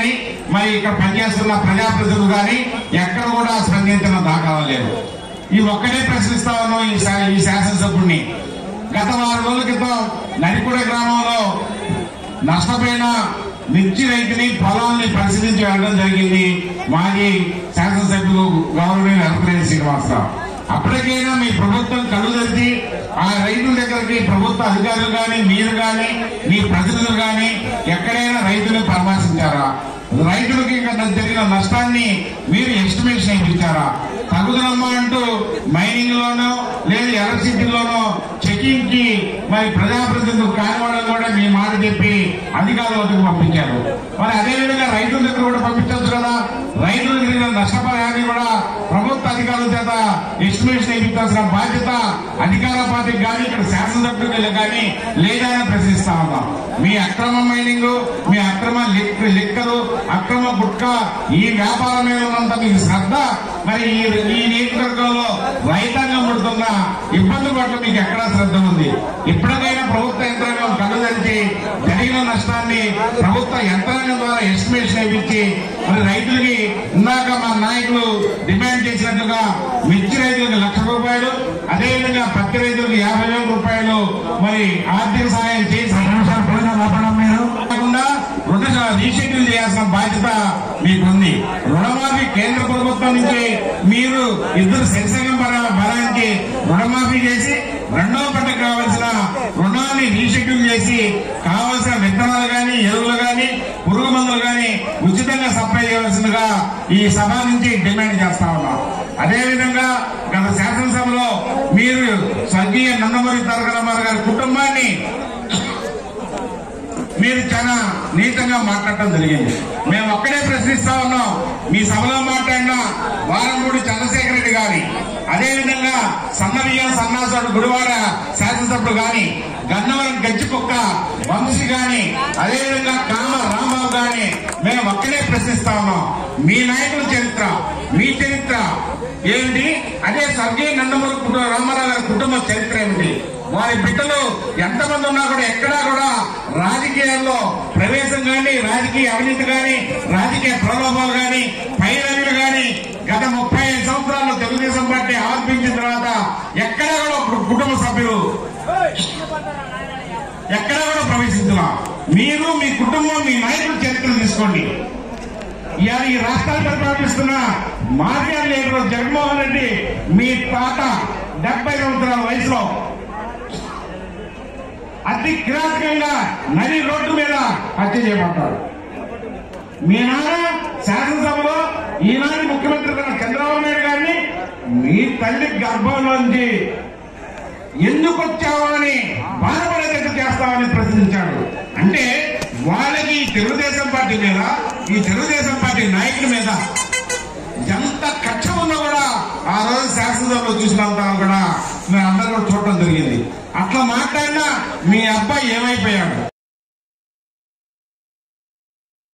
కానీ మరి ఇక్కడ పనిచేస్తున్న ప్రజాప్రతినిధులు కానీ ఎక్కడ కూడా స్పందించిన దాఖలా లేదు ఈ ఒక్కటే ప్రశ్నిస్తా ఉన్నాం ఈ శా- ఈ శాసనసభ్యుడిని గత వారం రోజుల క్రితం నడిపూడ గ్రామంలో నష్టపోయిన మిర్చి రైతుని పొలాన్ని పరిశీలించి వెళ్ళడం జరిగింది మాజీ శాసనసభ్యులు గౌరవనీయులు ఎలపరేని శ్రీనివాసరావు అప్పటికైనా మీ ప్రభుత్వం కళ్ళు తెరిచి ఆ రైతుల దగ్గరికి ప్రభుత్వ అధికారులు కానీ మీరు కానీ మీ ప్రతినిధులు కానీ ఎక్కడైనా రైతుని పరామర్శించారా రైతులకు ఇంకా జరిగిన నష్టాన్ని మీరు ఎస్టిమేషన్ ఇచ్చారా తగుదనమ్మా అంటూ మైనింగ్ లోనో లేదా ఎలక్ట్రిసిటీలోనో చెకింగ్ కి మరి ప్రజాప్రతినిధులు కానివ్వడం కూడా మీ మాట చెప్పి అధికారుల వద్దకు పంపించారు మరి అదే విధంగా రైతుల దగ్గర కూడా పంపించవచ్చు కదా రైతులకు జరిగిన నష్టపరిహారాన్ని కూడా ప్రభుత్వ అధికారుల చేత ఎస్టిమేషన్ ఇప్పించాల్సిన బాధ్యత అధికార పార్టీకి కానీ ఇక్కడ శాసనసభ్యులకు కానీ లేదని ప్రశ్నిస్తా ఉన్నాం మీ అక్రమ మైనింగ్ మీ అక్రమ లిక్ లిక్కరు అక్రమ గుట్క ఈ వ్యాపారం మీద ఉన్నంత మీకు శ్రద్ధ మరి ఈ ఈ నియోజకవర్గంలో రైతాంగం పడుతున్న ఇబ్బంది పట్ల మీకు ఎక్కడా శ్రద్ధ ఉంది ఇప్పటికైనా ప్రభుత్వ యంత్రాంగం కళ్ళు తెరిచి జరిగిన నష్టాన్ని ప్రభుత్వ యంత్రాంగం ద్వారా ఎస్టిమేషన్ ఇప్పించి మరి రైతులకి ఇందాక మా నాయకులు డిమాండ్ చేసినట్లుగా మిర్చి రైతులకు లక్ష రూపాయలు అదేవిధంగా పత్తి రైతులకు యాభై వేల రూపాయలు మరి ఆర్థిక సహాయం చేసి నిమిషాలు భోజనం ఆపడం మీరు కాకుండా రుణ రీషెడ్యూల్ చేయాల్సిన బాధ్యత మీకుంది రుణమాఫీ కేంద్ర ప్రభుత్వం నుంచి మీరు ఇద్దరు శిక్షణ బలానికి రుణమాఫీ చేసి రెండవ పంటకు కావాల్సిన రుణాన్ని రీషెడ్యూల్ చేసి కావాల్సిన విత్తనాలు గాని ఎరువులు గాని పురుగు మందులు గాని ఉచితంగా సప్లై చేయవలసిందిగా ఈ సభ నుంచి డిమాండ్ చేస్తా ఉన్నాం అదేవిధంగా గత శాసనసభలో మీరు స్వర్గీయ నందమూరి తారక రామారావు గారి కుటుంబాన్ని మీరు చాలా నీతంగా మాట్లాడటం జరిగింది మేము ఒక్కడే ప్రశ్నిస్తా ఉన్నాం మీ సభలో మాట్లాడిన వారంపూడి చంద్రశేఖర రెడ్డి గాని అదేవిధంగా సన్నబియ్యం సన్నాసుడు గుడివాడ శాసనసభ్యుడు గాని గన్నవరం గజ్జికుక్క వంశీ గాని అదేవిధంగా కామ రాంబాబు గాని మేము ఒక్కడే ప్రశ్నిస్తా ఉన్నాం మీ నాయకుల చరిత్ర మీ చరిత్ర ఏమిటి అదే స్వర్గీయ నందమూరి కుటుంబ రామారావు గారి కుటుంబ చరిత్ర ఏమిటి వారి బిడ్డలు ఎంతమంది ఉన్నా కూడా ఎక్కడా కూడా రాజకీయాల్లో ప్రవేశం కానీ రాజకీయ అవినీతి కానీ రాజకీయ ప్రలోభాలు కానీ పైరవీలు కానీ గత ముప్పై ఐదు సంవత్సరాల్లో తెలుగుదేశం పార్టీ ఆరోపించిన తర్వాత ఎక్కడా కూడా ఒక కుటుంబ సభ్యులు ఎక్కడా కూడా ప్రవేశించలా మీరు మీ కుటుంబం మీ నాయకుల చరిత్ర తీసుకోండి ఇవాళ ఈ రాష్ట్రాన్ని పరిపాలిస్తున్న మాదిగా లీడర్ జగన్మోహన్ రెడ్డి మీ తాత డెబ్బై సంవత్సరాల వయసులో అతి కిరాతకంగా నది రోడ్డు మీద హత్య చేయబడ్డాడు మీ నాన్న శాసనసభలో ఈనాటి ముఖ్యమంత్రి గారు చంద్రబాబు నాయుడు గారిని మీ తల్లి గర్భంలోంచి ఎందుకు వచ్చావు అని బాధపడేటట్టు చేస్తామని ప్రశ్నించాడు అంటే వాళ్ళకి ఈ తెలుగుదేశం పార్టీ మీద ఈ తెలుగుదేశం పార్టీ నాయకుల మీద ఎంత కక్ష ఉన్నా కూడా ఆ రోజు శాసనసభలో చూసినంత కూడా మేము అందరూ కూడా చూడటం జరిగింది అట్లా మాట్లాడినా మీ అబ్బాయి ఏమైపోయాడు